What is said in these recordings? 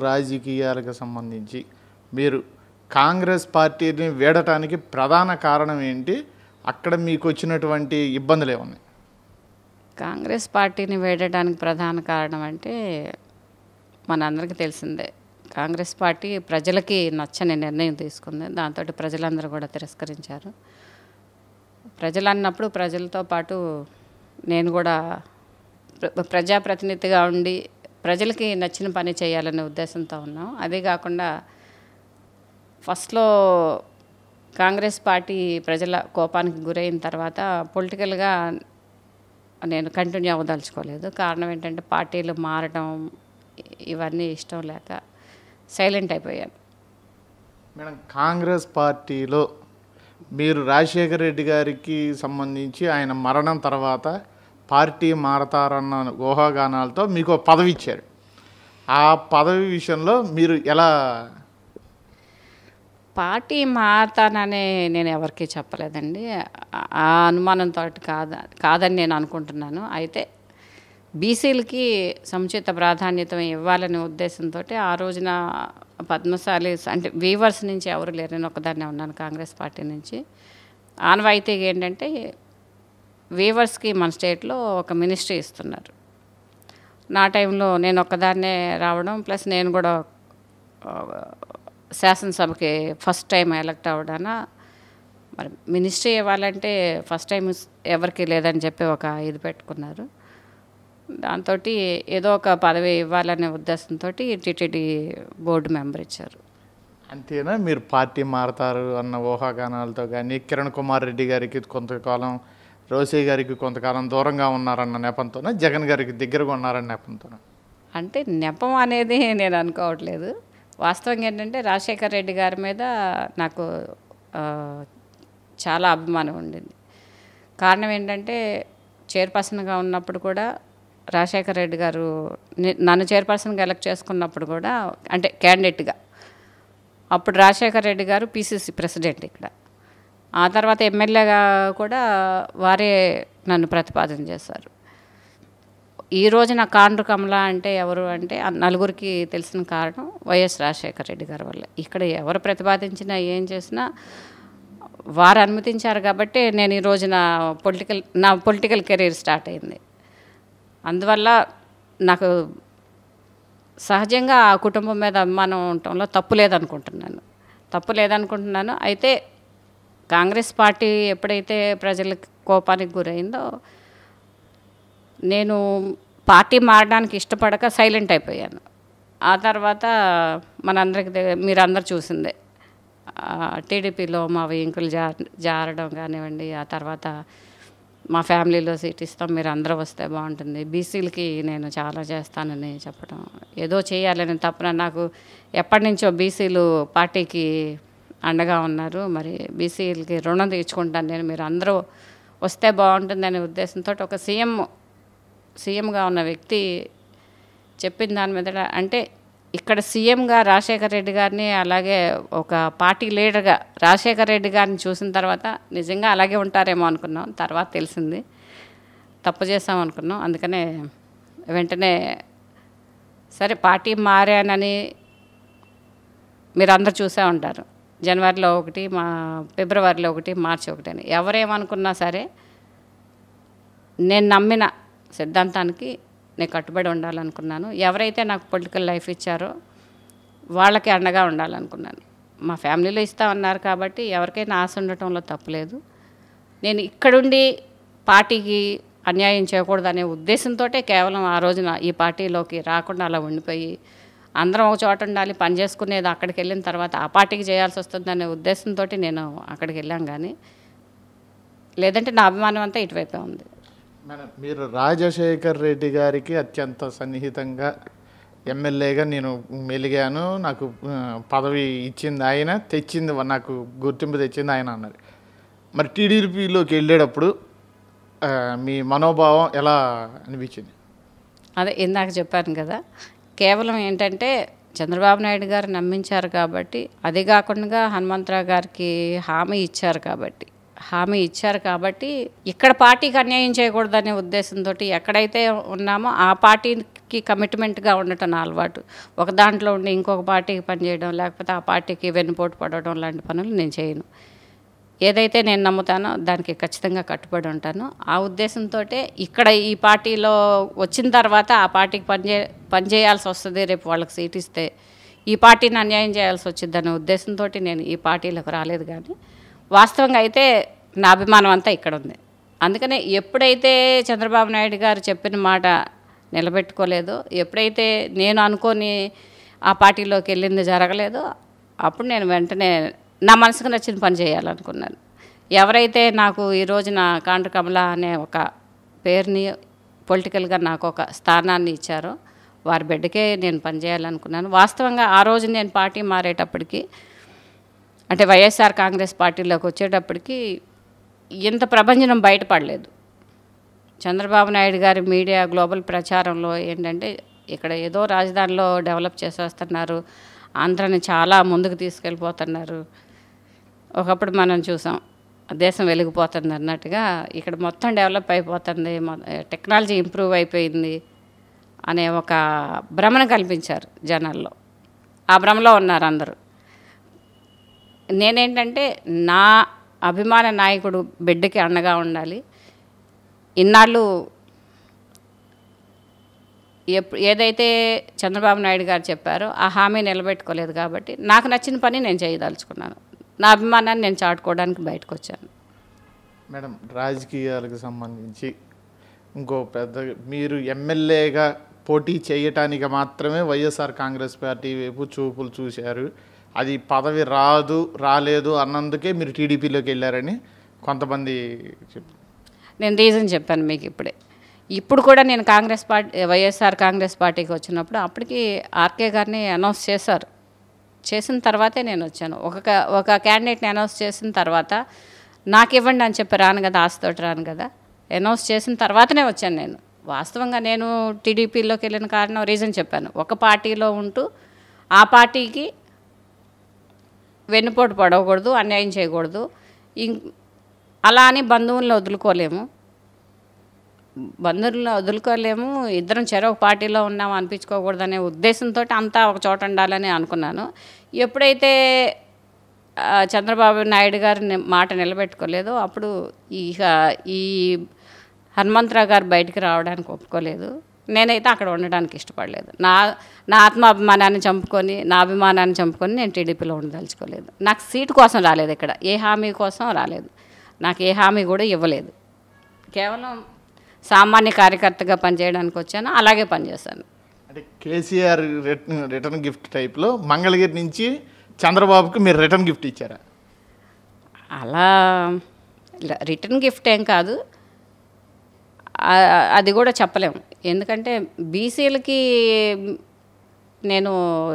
రాజకీయాలకు సంబంధించి మీరు కాంగ్రెస్ పార్టీని వీడటానికి ప్రధాన కారణం ఏంటి అక్కడ మీకు వచ్చినటువంటి ఇబ్బందులు ఏమున్నాయి కాంగ్రెస్ పార్టీని వేడడానికి ప్రధాన కారణం అంటే మనందరికీ తెలిసిందే కాంగ్రెస్ పార్టీ ప్రజలకి నచ్చని నిర్ణయం తీసుకుంది దాంతో ప్రజలందరూ కూడా తిరస్కరించారు ప్రజలు అన్నప్పుడు ప్రజలతో పాటు నేను కూడా ప్ర- ప్రజాప్రతినిధిగా ఉండి ప్రజలకి నచ్చిన పని చేయాలనే ఉద్దేశంతో ఉన్నాం అదే కాకుండా ఫస్ట్లో కాంగ్రెస్ పార్టీ ప్రజల కోపానికి గురైన తర్వాత పొలిటికల్గా నేను కంటిన్యూ అవ్వదలుచుకోలేదు కారణం ఏంటంటే పార్టీలు మారడం ఇ- ఇవన్నీ ఇష్టం లేక సైలెంట్ అయిపోయాను మేడం కాంగ్రెస్ పార్టీలో మీరు రాజశేఖర రెడ్డి గారికి సంబంధించి ఆయన మరణం తర్వాత పార్టీ మారతారన్న ఊహాగానాలతో మీకు ఒక పదవి ఇచ్చారు ఆ పదవి విషయంలో మీరు ఎలా పార్టీ మారతానని నేను ఎవరికీ చెప్పలేదండి ఆ- ఆ అనుమానంతో కాద కాదని నేను అనుకుంటున్నాను అయితే బీసీలకి సముచిత ప్రాధాన్యత ఇవ్వాలనే ఉద్దేశంతో ఆ రోజున పద్మశాలి అంటే వీవర్స్ నుంచి ఎవరు లేరు నేను ఒకదాన్నే ఉన్నాను కాంగ్రెస్ పార్టీ నుంచి ఆనవాయితీగా ఏంటంటే వీవర్స్కి మన స్టేట్లో ఒక మినిస్ట్రీ ఇస్తున్నారు నా టైంలో నేను ఒక్కదాన్నే రావడం ప్లస్ నేను కూడా ఆ, శాసనసభకి ఫస్ట్ టైం ఎలక్ట్ అవ్వడాన మరి మినిస్ట్రీ ఇవ్వాలంటే ఫస్ట్ టైం ఎవరికి లేదని చెప్పి ఒక ఇది పెట్టుకున్నారు దాంతో ఏదో ఒక పదవి ఇవ్వాలనే ఉద్దేశంతో టీటీడీ బోర్డు మెంబర్ ఇచ్చారు అంతేనా మీరు పార్టీ మారతారు అన్న ఊహాగానాలతో కానీ కిరణ్ కుమార్ రెడ్డి గారికి కొంతకాలం రోసే గారికి కొంతకాలం దూరంగా ఉన్నారన్న నెపంతోనే జగన్ గారికి దగ్గరగా ఉన్నారన్న నెపంతోనే అంటే నెపం అనేది నేను అనుకోవట్లేదు వాస్తవంగా ఏంటంటే రాజశేఖర్ రెడ్డి గారి మీద నాకు ఆ, చాలా అభిమానం ఉండింది కారణం ఏంటంటే చైర్పర్సన్గా ఉన్నప్పుడు కూడా రాజశేఖర్ రెడ్డి గారు ని- నన్ను చైర్పర్సన్గా ఎలక్ట్ చేసుకున్నప్పుడు కూడా అంటే క్యాండిడేట్గా అప్పుడు రాజశేఖర్ రెడ్డి గారు పీసీసీ ప్రెసిడెంట్ ఇక్కడ ఆ తర్వాత ఎమ్మెల్యేగా కూడా వారే నన్ను ప్రతిపాదన చేశారు ఈ రోజున కాండ్రు కమల అంటే ఎవరు అంటే ఆ నలుగురికి తెలిసిన కారణం వైఎస్ రాజశేఖర రెడ్డి గారి వల్ల ఇక్కడ ఎవరు ప్రతిపాదించినా ఏం చేసినా వారు అనుమతించారు కాబట్టి నేను ఈ రోజున పొలిటికల్ నా పొలిటికల్ కెరీర్ స్టార్ట్ అయింది అందువల్ల నాకు సహజంగా ఆ కుటుంబం మీద అభిమానం ఉండటంలో తప్పు లేదనుకుంటున్నాను తప్పు లేదనుకుంటున్నాను అయితే కాంగ్రెస్ పార్టీ ఎప్పుడైతే ప్రజల కోపానికి గురైందో నేను పార్టీ మారడానికి ఇష్టపడక సైలెంట్ అయిపోయాను ఆ తర్వాత మనందరికి తె- మీరందరూ చూసిందే ఆ, టీడీపీలో మా వెంకులు జా జారడం కానివ్వండి ఆ తర్వాత మా ఫ్యామిలీలో సీట్ ఇస్తాం మీరు అందరూ వస్తే బాగుంటుంది బీసీలకి నేను చాలా చేస్తానని చెప్పడం ఏదో చేయాలని తప్పన నాకు ఎప్పటి నుంచో బీసీలు పార్టీకి అండగా ఉన్నారు మరి బీసీలకి రుణం తీర్చుకుంటాను నేను మీరు అందరూ వస్తే బాగుంటుందనే ఉద్దేశంతో ఒక సీఎం సీఎంగా ఉన్న వ్యక్తి చెప్పిన దాని మీద అంటే ఇక్కడ సీఎంగా రాజశేఖర రెడ్డి గారిని అలాగే ఒక పార్టీ లీడర్గా రాజశేఖర రెడ్డి గారిని చూసిన తర్వాత నిజంగా అలాగే ఉంటారేమో అనుకున్నాం తర్వాత తెలిసింది తప్పు చేసాం అనుకున్నాం అందుకనే వెంటనే సరే పార్టీ మారానని మీరు అందరు చూసే ఉంటారు జనవరిలో ఒకటి మా ఫిబ్రవరిలో ఒకటి మార్చి ఒకటి అని ఎవరేమనుకున్నా సరే నేను నమ్మిన సిద్ధాంతానికి నేను కట్టుబడి ఉండాలనుకున్నాను ఎవరైతే నాకు పొలిటికల్ లైఫ్ ఇచ్చారో వాళ్ళకి అండగా ఉండాలనుకున్నాను మా ఫ్యామిలీలో ఇస్తామన్నారు కాబట్టి ఎవరికైనా ఆశ ఉండటంలో తప్పులేదు నేను ఇక్కడుండి పార్టీకి అన్యాయం చేయకూడదు అనే ఉద్దేశంతో కేవలం ఆ రోజున ఈ పార్టీలోకి రాకుండా అలా ఉండిపోయి అందరం ఒక చోట ఉండాలి పని చేసుకునేది అక్కడికి వెళ్ళిన తర్వాత ఆ పార్టీకి చేయాల్సి వస్తుందనే ఉద్దేశంతో నేను అక్కడికి వెళ్ళాం కానీ లేదంటే నా అభిమానం అంతా ఇటువైపే ఉంది మేడం మీరు రాజశేఖర్ రెడ్డి గారికి అత్యంత సన్నిహితంగా ఎమ్మెల్యేగా నేను మెలిగాను నాకు ఆ, పదవి ఇచ్చింది ఆయన తెచ్చింది నాకు గుర్తింపు తెచ్చింది ఆయన అన్నారు మరి టీడీపీలోకి వెళ్ళేటప్పుడు ఆ, మీ మనోభావం ఎలా అనిపించింది అదే ఇందాక చెప్పాను కదా కేవలం ఏంటంటే చంద్రబాబు నాయుడు గారు నమ్మించారు కాబట్టి అది కాకుండా హనుమంతరావు గారికి హామీ ఇచ్చారు కాబట్టి హామీ ఇచ్చారు కాబట్టి ఇక్కడ పార్టీకి అన్యాయం చేయకూడదనే ఉద్దేశంతో ఎక్కడైతే ఉన్నామో ఆ పార్టీకి కమిట్మెంట్గా ఉండటం నా అలవాటు ఒక దాంట్లో ఉండి ఇంకొక పార్టీకి పనిచేయడం లేకపోతే ఆ పార్టీకి వెన్నుపోటు పడడం లాంటి పనులు నేను చేయను ఏదైతే నేను నమ్ముతానో దానికి ఖచ్చితంగా కట్టుబడి ఉంటాను ఆ ఉద్దేశంతో ఇక్కడ ఈ పార్టీలో వచ్చిన తర్వాత ఆ పార్టీకి పనిచే పనిచేయాల్సి వస్తుంది రేపు వాళ్ళకి సీట్ ఇస్తే ఈ పార్టీని అన్యాయం చేయాల్సి వచ్చింది అనే ఉద్దేశంతో నేను ఈ పార్టీలకు రాలేదు కానీ వాస్తవంగా అయితే నా అభిమానం అంతా ఇక్కడ ఉంది అందుకనే ఎప్పుడైతే చంద్రబాబు నాయుడు గారు చెప్పిన మాట నిలబెట్టుకోలేదో ఎప్పుడైతే నేను అనుకొని ఆ పార్టీలోకి వెళ్ళింది జరగలేదో అప్పుడు నేను వెంటనే నా మనసుకు నచ్చిన పని చేయాలనుకున్నాను ఎవరైతే నాకు ఈ రోజున కాండ్ర కమల అనే ఒక పేరుని పొలిటికల్గా నాకు ఒక స్థానాన్ని ఇచ్చారో వారి బిడ్డకే నేను పనిచేయాలనుకున్నాను వాస్తవంగా ఆ రోజు నేను పార్టీ మారేటప్పటికి అంటే వైఎస్ఆర్ కాంగ్రెస్ పార్టీలోకి వచ్చేటప్పటికి ఇంత ప్రభంజనం బయటపడలేదు చంద్రబాబు నాయుడు గారి మీడియా గ్లోబల్ ప్రచారంలో ఏంటంటే ఇక్కడ ఏదో రాజధానిలో డెవలప్ చేసేస్తున్నారు ఆంధ్రాని చాలా ముందుకు తీసుకెళ్ళిపోతున్నారు ఒకప్పుడు మనం చూసాం దేశం వెలిగిపోతుంది అన్నట్టుగా ఇక్కడ మొత్తం డెవలప్ అయిపోతుంది మొ- టెక్నాలజీ ఇంప్రూవ్ అయిపోయింది అనే ఒక భ్రమను కల్పించారు జనాల్లో ఆ భ్రమలో ఉన్నారు అందరూ నేనేంటంటే నా అభిమాన నాయకుడు బిడ్డకి అండగా ఉండాలి ఇన్నాళ్ళు ఎప్పుడు ఏదైతే చంద్రబాబు నాయుడు గారు చెప్పారో ఆ హామీ నిలబెట్టుకోలేదు కాబట్టి నాకు నచ్చిన పని నేను చేయదలుచుకున్నాను నా అభిమానాన్ని నేను చాటుకోవడానికి బయటకు వచ్చాను మేడం రాజకీయాలకు సంబంధించి ఇంకో పెద్ద మీరు ఎమ్మెల్యేగా పోటీ చేయటానికి మాత్రమే వైఎస్ఆర్ కాంగ్రెస్ పార్టీ వైపు చూపులు చూశారు అది పదవి రాదు రాలేదు అన్నందుకే మీరు టీడీపీలోకి వెళ్ళారని కొంతమంది చెప్ నేను రీజన్ చెప్పాను మీకు ఇప్పుడే ఇప్పుడు కూడా నేను కాంగ్రెస్ పార్టీ వైఎస్ఆర్ కాంగ్రెస్ పార్టీకి వచ్చినప్పుడు అప్పటికి ఆర్కే గారిని అనౌన్స్ చేశారు చేసిన తర్వాతే నేను వచ్చాను ఒక క- ఒక క్యాండిడేట్ని అనౌన్స్ చేసిన తర్వాత నాకు ఇవ్వండి అని చెప్పి రాను కదా ఆశతోటి రాను కదా అనౌన్స్ చేసిన తర్వాతనే వచ్చాను నేను వాస్తవంగా నేను టీడీపీలోకి వెళ్ళిన కారణం రీజన్ చెప్పాను ఒక పార్టీలో ఉంటూ ఆ పార్టీకి వెన్నుపోటు పడవకూడదు అన్యాయం చేయకూడదు ఇం అలా అని బంధువులను వదులుకోలేము బంధువులను వదులుకోలేము ఇద్దరం చెరొక పార్టీలో ఉన్నాం అనిపించుకోకూడదనే ఉద్దేశంతో అంతా ఒక చోట ఉండాలని అనుకున్నాను ఎప్పుడైతే ఆ, చంద్రబాబు నాయుడు గారి ని- మాట నిలబెట్టుకోలేదో అప్పుడు ఇక ఈ హనుమంతరావు గారు బయటికి రావడానికి ఒప్పుకోలేదు నేనైతే అక్కడ ఉండడానికి ఇష్టపడలేదు నా నా ఆత్మాభిమానాన్ని చంపుకొని నా అభిమానాన్ని చంపుకొని నేను టీడీపీలో ఉండదలుచుకోలేదు నాకు సీటు కోసం రాలేదు ఇక్కడ ఏ హామీ కోసం రాలేదు నాకు ఏ హామీ కూడా ఇవ్వలేదు కేవలం సామాన్య కార్యకర్తగా పనిచేయడానికి వచ్చాను అలాగే పనిచేశాను అంటే కేసీఆర్ రిటర్న్ రిటర్న్ గిఫ్ట్ టైప్లో మంగళగిరి నుంచి చంద్రబాబుకి మీరు రిటర్న్ గిఫ్ట్ ఇచ్చారా అలా ఇలా రిటర్న్ గిఫ్ట్ ఏం కాదు ఆ, అది కూడా చెప్పలేము ఎందుకంటే బీసీలకి నేను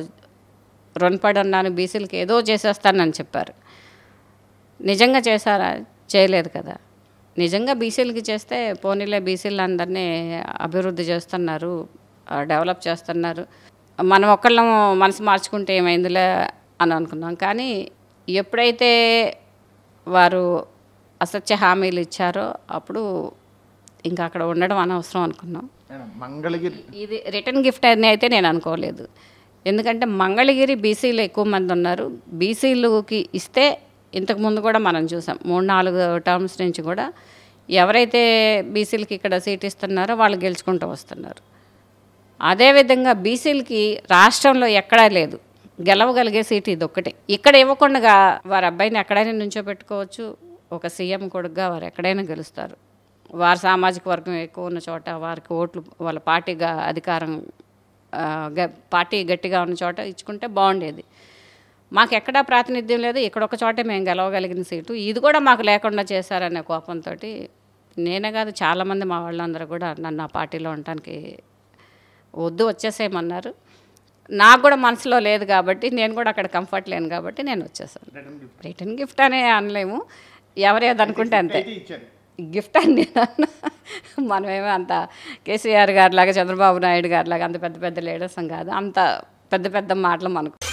రుణపడి ఉన్నాను బీసీలకి ఏదో చేసేస్తానని చెప్పారు నిజంగా చేశారా చేయలేదు కదా నిజంగా బీసీలకి చేస్తే పోనీలే బీసీలు అందరినీ అభివృద్ధి చేస్తున్నారు ఆ, డెవలప్ చేస్తున్నారు మనం ఒక్కళ్ళం మనసు మార్చుకుంటే ఏమైందిలే అని అనుకున్నాం కానీ ఎప్పుడైతే వారు అసత్య హామీలు ఇచ్చారో అప్పుడు ఇంకా అక్కడ ఉండడం అనవసరం అనుకున్నాం మేడం మంగళగిరి ఇది రిటర్న్ గిఫ్ట్ అని అయితే నేను అనుకోలేదు ఎందుకంటే మంగళగిరి బీసీలు ఎక్కువ మంది ఉన్నారు బీసీలుకి ఇస్తే ఇంతకు ముందు కూడా మనం చూసాం మూడు నాలుగు టర్మ్స్ నుంచి కూడా ఎవరైతే బీసీలకి ఇక్కడ సీట్ ఇస్తున్నారో వాళ్ళు గెలుచుకుంటూ వస్తున్నారు అదేవిధంగా బీసీలకి రాష్ట్రంలో ఎక్కడా లేదు గెలవగలిగే సీటు ఇది ఒక్కటే ఇక్కడ ఇవ్వకుండా వారి అబ్బాయిని ఎక్కడైనా నుంచోబెట్టుకోవచ్చు ఒక సీఎం కొడుకుగా వారు ఎక్కడైనా గెలుస్తారు వారి సామాజిక వర్గం ఎక్కువ ఉన్న చోట వారికి ఓట్లు వాళ్ళ పార్టీగా అధికారం ఆ, గ- పార్టీ గట్టిగా ఉన్న చోట ఇచ్చుకుంటే బాగుండేది మాకు ఎక్కడా ప్రాతినిధ్యం లేదు ఇక్కడ ఒక చోటే మేము గెలవగలిగిన సీటు ఇది కూడా మాకు లేకుండా చేశారనే కోపంతో నేనే కాదు చాలామంది మా వాళ్ళందరూ కూడా నన్ను ఆ పార్టీలో ఉండటానికి వద్దు వచ్చేసేయమన్నారు నాకు కూడా మనసులో లేదు కాబట్టి నేను కూడా అక్కడ కంఫర్ట్ లేను కాబట్టి నేను వచ్చేసాను రిటర్న్ గిఫ్ట్ రిటర్న్ గిఫ్ట్ అనే అనలేము ఎవరేది అనుకుంటే అంతే అయితే ఇచ్చారు గిఫ్ట్ అని నేను అన్నా. మనమేమో అంత కేసీఆర్ గారిలాగా చంద్రబాబు నాయుడు గారిలాగా అంత పెద్ద పెద్ద లీడర్స్ కాదు అంత పెద్ద పెద్ద మాటలు మనకు